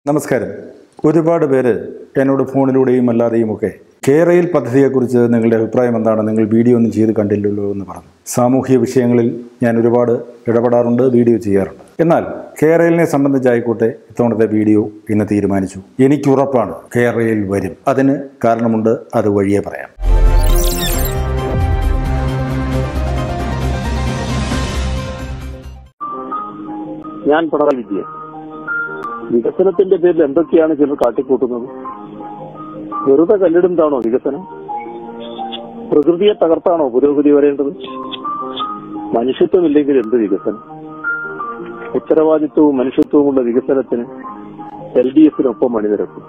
നമസ്കാരം ഒരുപാട് പേര് എന്നോട് ഫോണിലൂടെയും അല്ലാതെയും ഒക്കെ കേരയിൽ പദ്ധതിയെക്കുറിച്ച് നിങ്ങളുടെ അഭിപ്രായം എന്താണ് നിങ്ങൾ വീഡിയോ ഒന്നും ചെയ്ത് കണ്ടില്ലല്ലോ എന്ന് പറഞ്ഞു സാമൂഹിക വിഷയങ്ങളിൽ ഞാൻ ഒരുപാട് ഇടപെടാറുണ്ട് വീഡിയോ ചെയ്യാറുണ്ട് എന്നാൽ കേരളിനെ സംബന്ധിച്ചായിക്കോട്ടെ ഇത്തവണത്തെ വീഡിയോ ഇന്ന് തീരുമാനിച്ചു എനിക്ക് ഉറപ്പാണ് കേരളയിൽ വരും അതിന് കാരണമുണ്ട് അത് വഴിയേ പറയാം ഞാൻ പിണറായി വിജയൻ വികസനത്തിന്റെ പേരിൽ എന്തൊക്കെയാണ് ചിലർ കാട്ടിക്കൂട്ടുന്നത് വെറുതെ കല്ലിടുന്നതാണോ വികസനം പ്രകൃതിയെ തകർത്താണോ പുരോഗതി വരേണ്ടത് മനുഷ്യത്വമില്ലെങ്കിൽ എന്ത് വികസനം ഉത്തരവാദിത്വവും മനുഷ്യത്വവുമുള്ള വികസനത്തിന് എൽ ഡി എഫിനൊപ്പം അണിനിരക്കും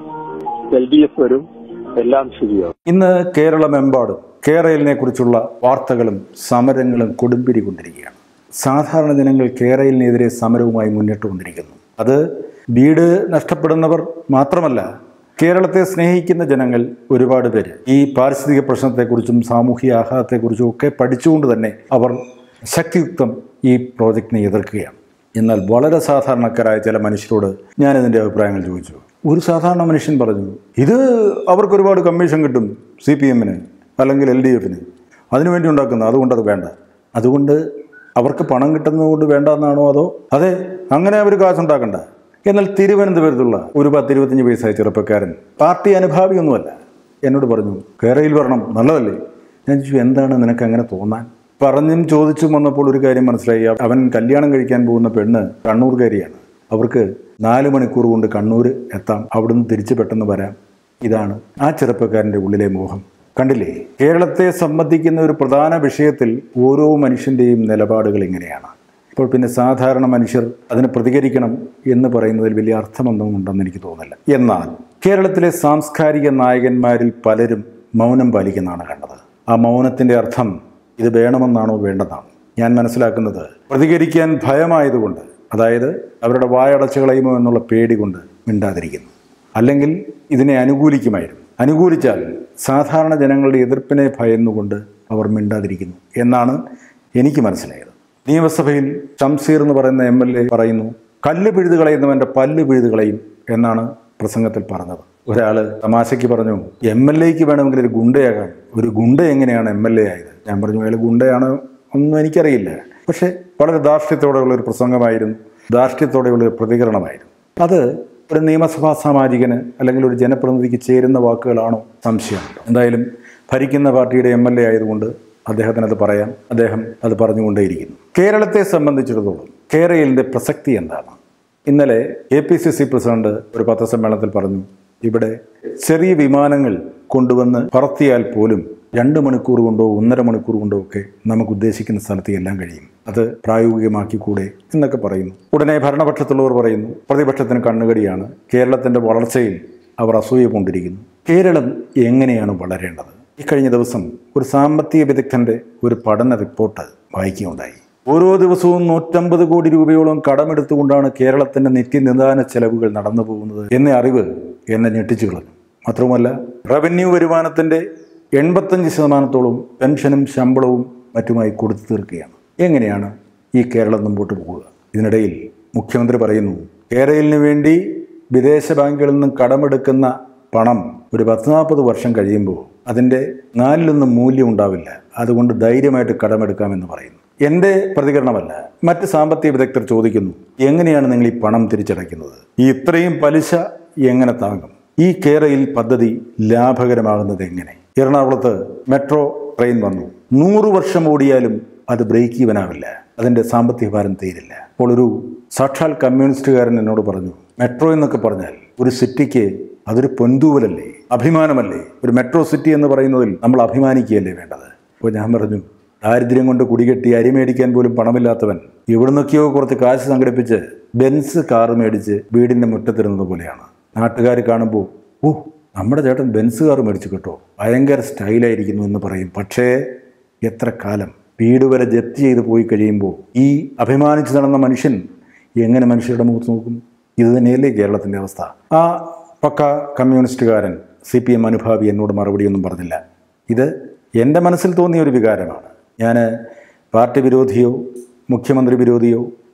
എൽ ഡി എഫ് വരും എല്ലാം ശരിയാവും ഇന്ന് കേരളമെമ്പാടും കേരളിനെ കുറിച്ചുള്ള വാർത്തകളും സമരങ്ങളും കൊടുമ്പിരി കൊണ്ടിരിക്കുകയാണ് സാധാരണ ജനങ്ങൾ കേരളിനെതിരെ സമരവുമായി മുന്നിട്ട് കൊണ്ടിരിക്കുന്നു അത് വീട് നഷ്ടപ്പെടുന്നവർ മാത്രമല്ല കേരളത്തെ സ്നേഹിക്കുന്ന ജനങ്ങൾ ഒരുപാട് പേര് ഈ പാരിസ്ഥിതിക പ്രശ്നത്തെക്കുറിച്ചും സാമൂഹിക ആഘാതത്തെക്കുറിച്ചും ഒക്കെ പഠിച്ചുകൊണ്ട് തന്നെ അവർ ശക്തിയുക്തം ഈ പ്രോജക്റ്റിനെ എതിർക്കുകയാണ് എന്നാൽ വളരെ സാധാരണക്കാരായ ചില മനുഷ്യരോട് ഞാനിതിൻ്റെ അഭിപ്രായങ്ങൾ ചോദിച്ചു ഒരു സാധാരണ മനുഷ്യൻ പറഞ്ഞു ഇത് അവർക്ക് ഒരുപാട് കമ്മീഷൻ കിട്ടും സി പി എമ്മിന് അല്ലെങ്കിൽ എൽ ഡി എഫിന് അതിനുവേണ്ടി ഉണ്ടാക്കുന്നത് അതുകൊണ്ട് അത് വേണ്ട അതുകൊണ്ട് അവർക്ക് പണം കിട്ടുന്നതുകൊണ്ട് വേണ്ട എന്നാണോ അതോ അതെ അങ്ങനെ അവർ കാശുണ്ടാക്കണ്ട എന്നാൽ തിരുവനന്തപുരത്തുള്ള ഒരു പത്തിരുപത്തഞ്ച് വയസ്സായ ചെറുപ്പക്കാരൻ പാർട്ടി അനുഭാവിയൊന്നുമല്ല എന്നോട് പറഞ്ഞു കേരളയിൽ വരണം നല്ലതല്ലേ ഞാൻ ചോദിച്ചു എന്താണ് നിനക്ക് അങ്ങനെ തോന്നാൻ പറഞ്ഞും ചോദിച്ചും വന്നപ്പോൾ ഒരു കാര്യം മനസ്സിലായി അവൻ കല്യാണം കഴിക്കാൻ പോകുന്ന പെണ്ണ് കണ്ണൂർകാരിയാണ് അവർക്ക് നാല് മണിക്കൂർ കൊണ്ട് കണ്ണൂർ എത്താം അവിടുന്ന് തിരിച്ച് പെട്ടെന്ന് വരാം ഇതാണ് ആ ചെറുപ്പക്കാരൻ്റെ ഉള്ളിലെ മോഹം കണ്ടില്ലേ കേരളത്തെ സംബന്ധിക്കുന്ന ഒരു പ്രധാന വിഷയത്തിൽ ഓരോ മനുഷ്യൻ്റെയും നിലപാടുകൾ ഇങ്ങനെയാണ് ഇപ്പോൾ പിന്നെ സാധാരണ മനുഷ്യർ അതിന് പ്രതികരിക്കണം എന്ന് പറയുന്നതിൽ വലിയ അർത്ഥമൊന്നും ഉണ്ടെന്ന് എനിക്ക് തോന്നുന്നില്ല എന്നാൽ കേരളത്തിലെ സാംസ്കാരിക നായകന്മാരിൽ പലരും മൗനം പാലിക്കുന്നതാണ് കണ്ടത് ആ മൗനത്തിൻ്റെ അർത്ഥം ഇത് വേണമെന്നാണോ വേണ്ടെന്നാണോ ഞാൻ മനസ്സിലാക്കുന്നത് പ്രതികരിക്കാൻ ഭയമായതുകൊണ്ട് അതായത് അവരുടെ വായടച്ചു കളയുമോ എന്നുള്ള പേടി കൊണ്ട് മിണ്ടാതിരിക്കുന്നു അല്ലെങ്കിൽ ഇതിനെ അനുകൂലിക്കുമായിരുന്നു അനുകൂലിച്ചാൽ സാധാരണ ജനങ്ങളുടെ എതിർപ്പിനെ ഭയന്നുകൊണ്ട് അവർ മിണ്ടാതിരിക്കുന്നു എന്നാണ് എനിക്ക് മനസ്സിലായത് നിയമസഭയിൽ ഷംസീർ എന്ന് പറയുന്ന എം എൽ എ പറയുന്നു കല്ല് പിഴുത് കളയുന്നവൻ്റെ പല്ല് പിഴുത് കളയും എന്നാണ് പ്രസംഗത്തിൽ പറഞ്ഞത് ഒരാൾ തമാശയ്ക്ക് പറഞ്ഞു എം എൽ എക്ക് വേണമെങ്കിൽ ഒരു ഗുണ്ടയാകാൻ ഒരു ഗുണ്ട എങ്ങനെയാണ് എം എൽ എ ആയത് ഞാൻ പറഞ്ഞു അയാൾ ഗുണ്ടയാണോ ഒന്നും എനിക്കറിയില്ല പക്ഷേ വളരെ ധാർഷ്ട്യത്തോടെയുള്ള ഒരു പ്രസംഗമായിരുന്നു ധാർഷ്ട്യത്തോടെയുള്ള ഒരു പ്രതികരണമായിരുന്നു അത് ഒരു നിയമസഭാ സാമാജികന് അല്ലെങ്കിൽ ഒരു ജനപ്രതിനിധിക്ക് ചേരുന്ന വാക്കുകളാണോ സംശയമുണ്ട് എന്തായാലും ഭരിക്കുന്ന പാർട്ടിയുടെ എം എൽ എ ആയതുകൊണ്ട് അദ്ദേഹത്തിന് അത് പറയാം അദ്ദേഹം അത് പറഞ്ഞുകൊണ്ടേയിരിക്കുന്നു കേരളത്തെ സംബന്ധിച്ചിടത്തോളം കേരളിൻ്റെ പ്രസക്തി എന്താണ് ഇന്നലെ A P C C president ഒരു പത്രസമ്മേളനത്തിൽ പറഞ്ഞു ഇവിടെ ചെറിയ വിമാനങ്ങൾ കൊണ്ടുവന്ന് പറത്തിയാൽ പോലും രണ്ട് മണിക്കൂർ കൊണ്ടോ ഒന്നര മണിക്കൂർ കൊണ്ടോ ഒക്കെ നമുക്ക് ഉദ്ദേശിക്കുന്ന സ്ഥലത്ത് എല്ലാം കഴിയും അത് പ്രായോഗികമാക്കിക്കൂടെ എന്നൊക്കെ പറയുന്നു ഉടനെ ഭരണപക്ഷത്തുള്ളവർ പറയുന്നു പ്രതിപക്ഷത്തിന് കണ്ണുകടിയാണ് കേരളത്തിൻ്റെ വളർച്ചയിൽ അവർ അസൂയ കൊണ്ടിരിക്കുന്നു കേരളം എങ്ങനെയാണ് വളരേണ്ടത് ഇക്കഴിഞ്ഞ ദിവസം ഒരു സാമ്പത്തിക വിദഗ്ധൻ്റെ ഒരു പഠന റിപ്പോർട്ട് വായിക്കുകയുണ്ടായി ഓരോ ദിവസവും നൂറ്റമ്പത് കോടി രൂപയോളം കടമെടുത്തുകൊണ്ടാണ് കേരളത്തിൻ്റെ നിത്യനിദാന ചെലവുകൾ നടന്നു പോകുന്നത് എന്ന അറിവ് എന്നെ ഞെട്ടിച്ചു കളഞ്ഞു മാത്രവുമല്ല റവന്യൂ വരുമാനത്തിൻ്റെ എൺപത്തഞ്ച് ശതമാനത്തോളം പെൻഷനും ശമ്പളവും മറ്റുമായി കൊടുത്തു തീർക്കുകയാണ് എങ്ങനെയാണ് ഈ കേരളം മുമ്പോട്ട് പോവുക ഇതിനിടയിൽ മുഖ്യമന്ത്രി പറയുന്നു കേരളിന് വേണ്ടി വിദേശ ബാങ്കുകളിൽ നിന്നും കടമെടുക്കുന്ന പണം ഒരു പത്ത് നാൽപ്പത് വർഷം കഴിയുമ്പോൾ അതിൻ്റെ നാലിലൊന്നും മൂല്യം ഉണ്ടാവില്ല അതുകൊണ്ട് ധൈര്യമായിട്ട് കടമെടുക്കാമെന്ന് പറയുന്നു എൻ്റെ പ്രതികരണമല്ല മറ്റ് സാമ്പത്തിക വിദഗ്ധർ ചോദിക്കുന്നു എങ്ങനെയാണ് നിങ്ങൾ ഈ പണം തിരിച്ചടയ്ക്കുന്നത് ഈ ഇത്രയും പലിശ എങ്ങനെ താങ്ങും ഈ കേരയിൽ പദ്ധതി ലാഭകരമാകുന്നത് എങ്ങനെ എറണാകുളത്ത് മെട്രോ ട്രെയിൻ വന്നു നൂറ് വർഷം ഓടിയാലും അത് ബ്രേക്ക് ഈവനാവില്ല അതിൻ്റെ സാമ്പത്തിക ഭാരം തീരില്ല അപ്പോൾ ഒരു സാക്ഷാൽ കമ്മ്യൂണിസ്റ്റുകാരൻ എന്നോട് പറഞ്ഞു മെട്രോ എന്നൊക്കെ പറഞ്ഞാൽ ഒരു സിറ്റിക്ക് അതൊരു പൊന്തൂവലല്ലേ അഭിമാനമല്ലേ ഒരു മെട്രോ സിറ്റി എന്ന് പറയുന്നതിൽ നമ്മൾ അഭിമാനിക്കുകയല്ലേ വേണ്ടത് അപ്പോൾ ഞാൻ പറഞ്ഞു ദാരിദ്ര്യം കൊണ്ട് കുടികെട്ടി അരി മേടിക്കാൻ പോലും പണമില്ലാത്തവൻ എവിടുന്നൊക്കെയോ കുറച്ച് കാശ് സംഘടിപ്പിച്ച് ബെൻസ് കാറ് മേടിച്ച് വീടിൻ്റെ മുറ്റത്തിരുന്നത് പോലെയാണ് നാട്ടുകാർ കാണുമ്പോൾ ഓ നമ്മുടെ ചേട്ടൻ ബെൻസ് കാർ മേടിച്ചു കേട്ടോ ഭയങ്കര സ്റ്റൈലായിരിക്കുന്നു എന്ന് പറയും പക്ഷേ എത്ര കാലം വീട് വരെ ജപ്തി ചെയ്ത് പോയി കഴിയുമ്പോൾ ഈ അഭിമാനിച്ച് നടന്ന മനുഷ്യൻ എങ്ങനെ മനുഷ്യരുടെ മുഖത്ത് നോക്കും ഇത് തന്നെയല്ലേ കേരളത്തിൻ്റെ അവസ്ഥ ആ പക്ക കമ്മ്യൂണിസ്റ്റുകാരൻ സി പി എം അനുഭാവി എന്നോട് മറുപടിയൊന്നും പറഞ്ഞില്ല ഇത് എൻ്റെ മനസ്സിൽ തോന്നിയ ഒരു വികാരമാണ് ഞാൻ പാർട്ടി വിരോധിയോ മുഖ്യമന്ത്രി വിരോധിയോ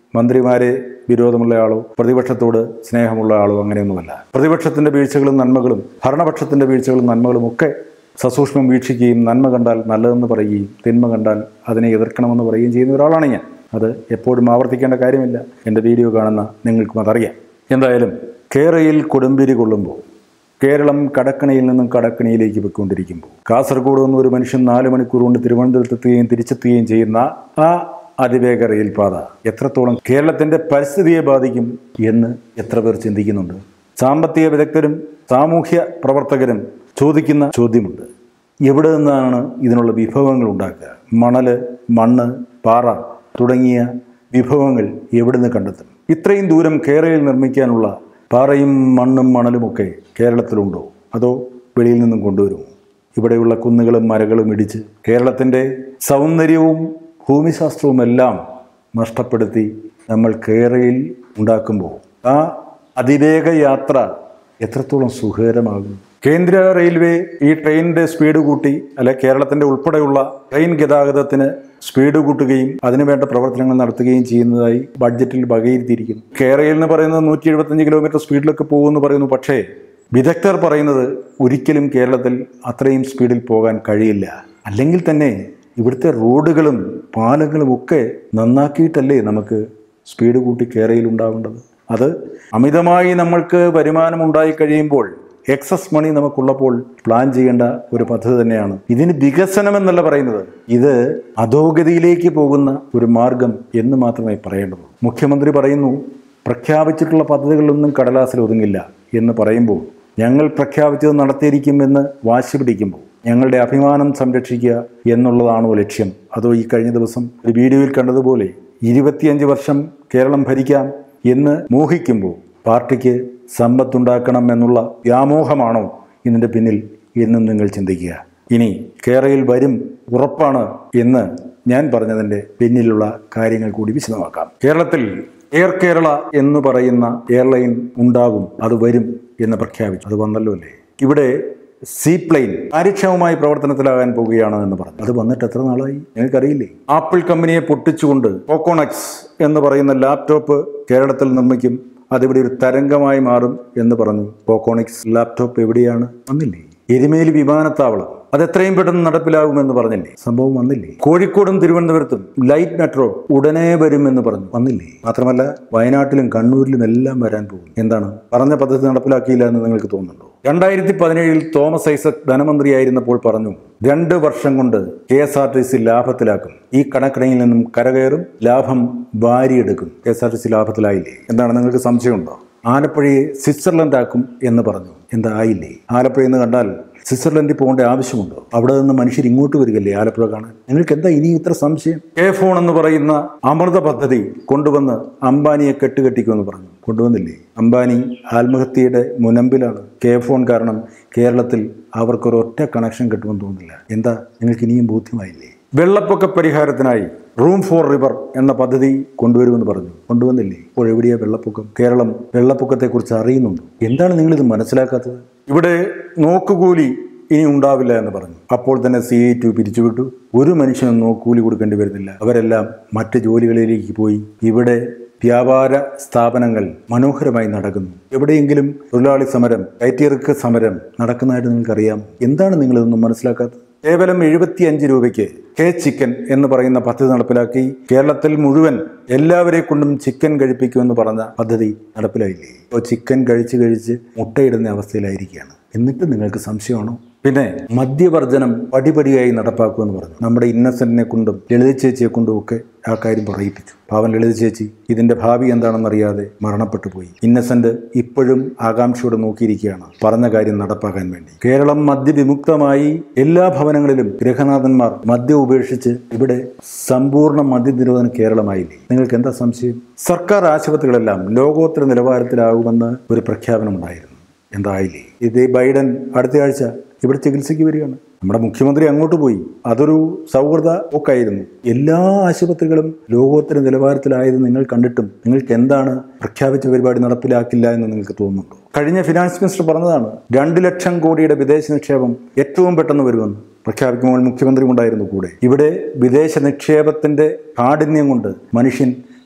മന്ത്രിമാരെ വിരോധമുള്ള ആളോ പ്രതിപക്ഷത്തോട് സ്നേഹമുള്ള ആളോ അങ്ങനെയൊന്നുമല്ല പ്രതിപക്ഷത്തിന്റെ വീഴ്ചകളും നന്മകളും ഭരണപക്ഷത്തിന്റെ വീഴ്ചകളും നന്മകളും ഒക്കെ സസൂക്ഷ്മം വീക്ഷിക്കുകയും നന്മ കണ്ടാൽ നല്ലതെന്ന് പറയുകയും തിന്മ കണ്ടാൽ അതിനെ എതിർക്കണമെന്ന് പറയുകയും ചെയ്യുന്ന ഒരാളാണ് ഞാൻ അത് എപ്പോഴും ആവർത്തിക്കേണ്ട കാര്യമില്ല എൻ്റെ വീഡിയോ കാണുന്ന നിങ്ങൾക്കും അതറിയാം എന്തായാലും കേരയിൽ കൊടുമ്പിരി കൊള്ളുമ്പോൾ കേരളം കടക്കണിയിൽ നിന്നും കടക്കണിയിലേക്ക് പോയിക്കൊണ്ടിരിക്കുമ്പോൾ കാസർഗോഡ് നിന്ന് ഒരു മനുഷ്യൻ നാല് മണിക്കൂർ കൊണ്ട് തിരുവനന്തപുരത്തെത്തുകയും തിരിച്ചെത്തുകയും ചെയ്യുന്ന ആ അതിവേഗ റെയിൽപാത എത്രത്തോളം കേരളത്തിൻ്റെ പരിസ്ഥിതിയെ ബാധിക്കും എന്ന് എത്ര പേർ ചിന്തിക്കുന്നുണ്ട് സാമ്പത്തിക വിദഗ്ധരും സാമൂഹ്യ പ്രവർത്തകരും ചോദിക്കുന്ന ചോദ്യമുണ്ട് എവിടെ നിന്നാണ് ഇതിനുള്ള വിഭവങ്ങൾ ഉണ്ടാക്കുക മണല് മണ്ണ് പാറ തുടങ്ങിയ വിഭവങ്ങൾ എവിടെ നിന്ന് കണ്ടെത്തും ഇത്രയും ദൂരം കേരളയിൽ നിർമ്മിക്കാനുള്ള പാറയും മണ്ണും മണലുമൊക്കെ കേരളത്തിലുണ്ടോ അതോ വെളിയിൽ നിന്നും കൊണ്ടുവരുമോ ഇവിടെയുള്ള കുന്നുകളും മരങ്ങളും ഇടിച്ച് കേരളത്തിൻ്റെ സൗന്ദര്യവും ഭൂമിശാസ്ത്രവും എല്ലാം നഷ്ടപ്പെടുത്തി നമ്മൾ കേരളയിൽ ഉണ്ടാക്കുമ്പോൾ ആ അതിവേഗ യാത്ര എത്രത്തോളം സുഖകരമാകും കേന്ദ്ര റെയിൽവേ ഈ ട്രെയിനിന്റെ സ്പീഡ് കൂട്ടി അല്ലെ കേരളത്തിന്റെ ഉൾപ്പെടെയുള്ള ട്രെയിൻ ഗതാഗതത്തിന് സ്പീഡ് കൂട്ടുകയും അതിനുവേണ്ട പ്രവർത്തനങ്ങൾ നടത്തുകയും ചെയ്യുന്നതായി ബഡ്ജറ്റിൽ വകയിരുത്തിയിരിക്കുന്നു കേരളയിൽ എന്ന് പറയുന്നത് നൂറ്റി എഴുപത്തഞ്ച് കിലോമീറ്റർ സ്പീഡിലൊക്കെ പോകുമെന്ന് പറയുന്നു പക്ഷേ വിദഗ്ധർ പറയുന്നത് ഒരിക്കലും കേരളത്തിൽ അത്രയും സ്പീഡിൽ പോകാൻ കഴിയില്ല അല്ലെങ്കിൽ തന്നെ ഇവിടുത്തെ റോഡുകളും പാലങ്ങളും ഒക്കെ നന്നാക്കിയിട്ടല്ലേ നമുക്ക് സ്പീഡ് കൂട്ടി കേരളയിൽ ഉണ്ടാവേണ്ടത് അത് അമിതമായി നമ്മൾക്ക് വരുമാനം ഉണ്ടായി കഴിയുമ്പോൾ എക്സസ് മണി നമുക്കുള്ളപ്പോൾ പ്ലാൻ ചെയ്യേണ്ട ഒരു പദ്ധതി തന്നെയാണ് ഇതിന് വികസനം എന്നല്ല പറയുന്നത് ഇത് അധോഗതിയിലേക്ക് പോകുന്ന ഒരു മാർഗം എന്ന് മാത്രമേ പറയേണ്ടതുള്ളൂ മുഖ്യമന്ത്രി പറയുന്നു പ്രഖ്യാപിച്ചിട്ടുള്ള പദ്ധതികളൊന്നും കടലാസിൽ ഒതുങ്ങില്ല എന്ന് പറയുമ്പോൾ ഞങ്ങൾ പ്രഖ്യാപിച്ചത് നടത്തിയിരിക്കുമെന്ന് വാശി പിടിക്കുമ്പോൾ ഞങ്ങളുടെ അഭിമാനം സംരക്ഷിക്കുക എന്നുള്ളതാണോ ലക്ഷ്യം അതോ ഈ കഴിഞ്ഞ ദിവസം ഒരു വീഡിയോയിൽ കണ്ടതുപോലെ ഇരുപത്തിയഞ്ച് വർഷം കേരളം ഭരിക്കാം എന്ന് മോഹിക്കുമ്പോൾ പാർട്ടിക്ക് സമ്പത്തുണ്ടാക്കണം എന്നുള്ള വ്യാമോഹമാണോ ഇതിൻ്റെ പിന്നിൽ എന്നും നിങ്ങൾ ചിന്തിക്കുക ഇനി കേരളയിൽ വരും ഉറപ്പാണ് എന്ന് ഞാൻ പറഞ്ഞതിൻ്റെ പിന്നിലുള്ള കാര്യങ്ങൾ കൂടി വിശദമാക്കാം കേരളത്തിൽ എയർ കേരള എന്ന് പറയുന്ന എയർലൈൻ ഉണ്ടാകും അത് വരും എന്ന് പ്രഖ്യാപിച്ചു അത് വന്നല്ലോ അല്ലേ ഇവിടെ സീ പ്ലെയിൻ കാര്യക്ഷമമായി പ്രവർത്തനത്തിലാകാൻ പോവുകയാണ് എന്ന് പറഞ്ഞു അത് വന്നിട്ട് എത്ര നാളായി നിങ്ങൾക്കറിയില്ലേ ആപ്പിൾ കമ്പനിയെ പൊട്ടിച്ചുകൊണ്ട് പോക്കോണക്സ് എന്ന് പറയുന്ന ലാപ്ടോപ്പ് കേരളത്തിൽ നിർമ്മിക്കും അതിവിടെ ഒരു തരംഗമായി മാറും എന്ന് പറഞ്ഞു പോക്കോണിക്സ് ലാപ്ടോപ്പ് എവിടെയാണ് വന്നില്ലേ എരുമേലി വിമാനത്താവളം അത് എത്രയും പെട്ടെന്ന് നടപ്പിലാകുമെന്ന് പറഞ്ഞില്ലേ സംഭവം വന്നില്ലേ കോഴിക്കോടും തിരുവനന്തപുരത്തും ലൈറ്റ് മെട്രോ ഉടനെ വരുമെന്ന് പറഞ്ഞു വന്നില്ലേ മാത്രമല്ല വയനാട്ടിലും കണ്ണൂരിലും എല്ലാം വരാൻ പോകും എന്താണ് പറഞ്ഞ പദ്ധതി നടപ്പിലാക്കിയില്ല എന്ന് നിങ്ങൾക്ക് തോന്നുന്നുണ്ടോ രണ്ടായിരത്തി പതിനേഴിൽ തോമസ് ഐസക് ധനമന്ത്രിയായിരുന്നപ്പോൾ പറഞ്ഞു രണ്ട് വർഷം കൊണ്ട് K S R T C ലാഭത്തിലാക്കും ഈ കണക്കിണയിൽ നിന്നും കരകയറും ലാഭം വാരിയെടുക്കും K S R T C ലാഭത്തിലായില്ലേ എന്താണ് നിങ്ങൾക്ക് സംശയമുണ്ടോ ആലപ്പുഴയെ സ്വിറ്റ്സർലൻഡ് ആക്കും എന്ന് പറഞ്ഞു എന്താ ആയില്ലേ ആലപ്പുഴ എന്ന് കണ്ടാൽ സ്വിറ്റ്സർലൻഡിൽ പോകേണ്ട ആവശ്യമുണ്ടോ അവിടെ നിന്ന് മനുഷ്യർ ഇങ്ങോട്ട് വരികയല്ലേ ആലപ്പുഴ കാണാൻ നിങ്ങൾക്ക് എന്താ ഇനി ഇത്ര സംശയം കെ ഫോൺ എന്ന് പറയുന്ന അമൃത പദ്ധതി കൊണ്ടുവന്ന് അംബാനിയെ കെട്ടുകെട്ടിക്കുമെന്ന് പറഞ്ഞു കൊണ്ടുവന്നില്ലേ അംബാനി ആത്മഹത്യയുടെ മുനമ്പിലാണ് കെ ഫോൺ കാരണം കേരളത്തിൽ അവർക്കൊരൊറ്റ കണക്ഷൻ കിട്ടുമെന്ന് തോന്നുന്നില്ല എന്താ നിങ്ങൾക്ക് ഇനിയും ബോധ്യമായില്ലേ വെള്ളപ്പൊക്ക പരിഹാരത്തിനായി റൂം ഫോർ റിവർ എന്ന പദ്ധതി കൊണ്ടുവരുമെന്ന് പറഞ്ഞു കൊണ്ടുവന്നില്ലേ ഇപ്പോൾ എവിടെയാ വെള്ളപ്പൊക്കം കേരളം വെള്ളപ്പൊക്കത്തെക്കുറിച്ച് അറിയുന്നുണ്ടോ എന്താണ് നിങ്ങളിത് മനസ്സിലാക്കാത്തത് ഇവിടെ നോക്കുകൂലി ഇനി ഉണ്ടാവില്ല എന്ന് പറഞ്ഞു അപ്പോൾ തന്നെ സി ഐ ടു പിരിച്ചുവിട്ടു ഒരു മനുഷ്യനും നോക്കുകൂലി കൊടുക്കേണ്ടി വരുന്നില്ല അവരെല്ലാം മറ്റ് ജോലികളിലേക്ക് പോയി ഇവിടെ വ്യാപാര സ്ഥാപനങ്ങൾ മനോഹരമായി നടക്കുന്നു എവിടെയെങ്കിലും തൊഴിലാളി സമരം കയറ്റിയിറക്ക് സമരം നടക്കുന്നതായിട്ട് നിങ്ങൾക്കറിയാം എന്താണ് നിങ്ങളിതൊന്നും മനസ്സിലാക്കാത്തത് കേവലം എഴുപത്തിയഞ്ച് രൂപയ്ക്ക് കെ ചിക്കൻ എന്ന് പറയുന്ന പദ്ധതി നടപ്പിലാക്കി കേരളത്തിൽ മുഴുവൻ എല്ലാവരെ കൊണ്ടും ചിക്കൻ കഴിപ്പിക്കുമെന്ന് പറഞ്ഞ പദ്ധതി നടപ്പിലായില്ലേ ഇപ്പോൾ ചിക്കൻ കഴിച്ച് കഴിച്ച് മുട്ടയിടുന്ന അവസ്ഥയിലായിരിക്കുകയാണ് എന്നിട്ട് നിങ്ങൾക്ക് സംശയമാണോ പിന്നെ മദ്യവർജനം പടിപടിയായി നടപ്പാക്കുമെന്ന് പറഞ്ഞു നമ്മുടെ ഇന്നസെന്റിനെ കൊണ്ടും ലളിത ചേച്ചിയെ കൊണ്ടും ഒക്കെ ആ കാര്യം പറയിപ്പിച്ചു പാവൻ ലളിത ചേച്ചി ഇതിന്റെ ഭാവി എന്താണെന്നറിയാതെ മരണപ്പെട്ടു പോയി ഇന്നസെന്റ് ഇപ്പോഴും ആകാംക്ഷയോടെ നോക്കിയിരിക്കുകയാണ് പറഞ്ഞ കാര്യം നടപ്പാക്കാൻ വേണ്ടി കേരളം മദ്യവിമുക്തമായി എല്ലാ ഭവനങ്ങളിലും ഗൃഹനാഥന്മാർ മദ്യം ഉപേക്ഷിച്ച് ഇവിടെ സമ്പൂർണ്ണ മദ്യനിരോധന കേരളമായില്ലേ നിങ്ങൾക്ക് എന്താ സംശയം സർക്കാർ ആശുപത്രികളെല്ലാം ലോകോത്തര നിലവാരത്തിലാകുമെന്ന് ഒരു പ്രഖ്യാപനമുണ്ടായിരുന്നു എന്തായില്ലേ ഇത് ബൈഡൻ അടുത്ത ആഴ്ച ഇവിടെ ചികിത്സയ്ക്ക് വരികയാണ് നമ്മുടെ മുഖ്യമന്ത്രി അങ്ങോട്ട് പോയി അതൊരു സൗഹൃദ പോക്കായിരുന്നു എല്ലാ ആശുപത്രികളും ലോകോത്തര നിലവാരത്തിലായത് നിങ്ങൾ കണ്ടിട്ടും നിങ്ങൾക്ക് എന്താണ് പ്രഖ്യാപിച്ച പരിപാടി നടപ്പിലാക്കില്ല എന്ന് നിങ്ങൾക്ക് തോന്നുന്നുണ്ടോ കഴിഞ്ഞ ഫിനാൻസ് മിനിസ്റ്റർ പറഞ്ഞതാണ് രണ്ട് ലക്ഷം കോടിയുടെ വിദേശ നിക്ഷേപം ഏറ്റവും പെട്ടെന്ന് വരുമെന്ന് പ്രഖ്യാപിക്കുമ്പോൾ മുഖ്യമന്ത്രി ഉണ്ടായിരുന്നു കൂടെ ഇവിടെ വിദേശ നിക്ഷേപത്തിന്റെ കാഠിന്യം കൊണ്ട് മനുഷ്യൻ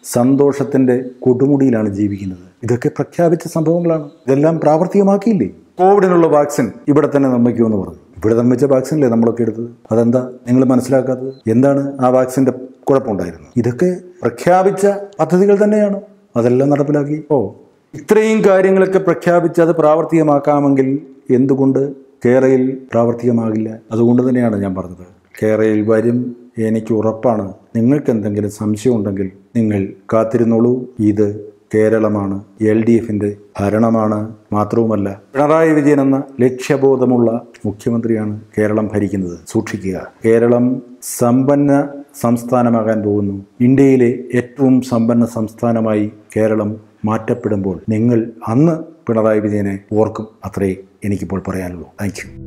സന്തോഷത്തിൻ്റെ കൊടുമുടിയിലാണ് ജീവിക്കുന്നത് ഇതൊക്കെ പ്രഖ്യാപിച്ച സംഭവങ്ങളാണ് ഇതെല്ലാം പ്രാവർത്തികമാക്കിയില്ലേ കോവിഡിനുള്ള വാക്സിൻ ഇവിടെ തന്നെ നിർമ്മിക്കുമെന്ന് പറഞ്ഞു ഇവിടെ നിർമ്മിച്ച വാക്സിനല്ലേ നമ്മളൊക്കെ എടുത്തത് അതെന്താ നിങ്ങൾ മനസ്സിലാക്കാത്തത് എന്താണ് ആ വാക്സിൻ്റെ കുഴപ്പമുണ്ടായിരുന്നു ഇതൊക്കെ പ്രഖ്യാപിച്ച പദ്ധതികൾ തന്നെയാണ് അതെല്ലാം നടപ്പിലാക്കി ഓ ഇത്രയും കാര്യങ്ങളൊക്കെ പ്രഖ്യാപിച്ച് അത് പ്രാവർത്തികമാക്കാമെങ്കിൽ എന്തുകൊണ്ട് കേരയിൽ പ്രാവർത്തികമാകില്ല അതുകൊണ്ട് തന്നെയാണ് ഞാൻ പറഞ്ഞത് കേരയിൽ വരും എനിക്ക് ഉറപ്പാണ് നിങ്ങൾക്ക് എന്തെങ്കിലും സംശയം ഉണ്ടെങ്കിൽ നിങ്ങൾ കാത്തിരുന്നോളൂ ഇത് കേരളമാണ് എൽ ഡി എഫിൻ്റെ ഭരണമാണ് മാത്രവുമല്ല പിണറായി വിജയൻ എന്ന ലക്ഷ്യബോധമുള്ള മുഖ്യമന്ത്രിയാണ് കേരളം ഭരിക്കുന്നത് സൂക്ഷിക്കുക കേരളം സമ്പന്ന സംസ്ഥാനമാകാൻ പോകുന്നു ഇന്ത്യയിലെ ഏറ്റവും സമ്പന്ന സംസ്ഥാനമായി കേരളം മാറ്റപ്പെടുമ്പോൾ നിങ്ങൾ അന്ന് പിണറായി വിജയനെ ഓർക്കും അത്രേ എനിക്കിപ്പോൾ പറയാനുള്ളൂ താങ്ക് യു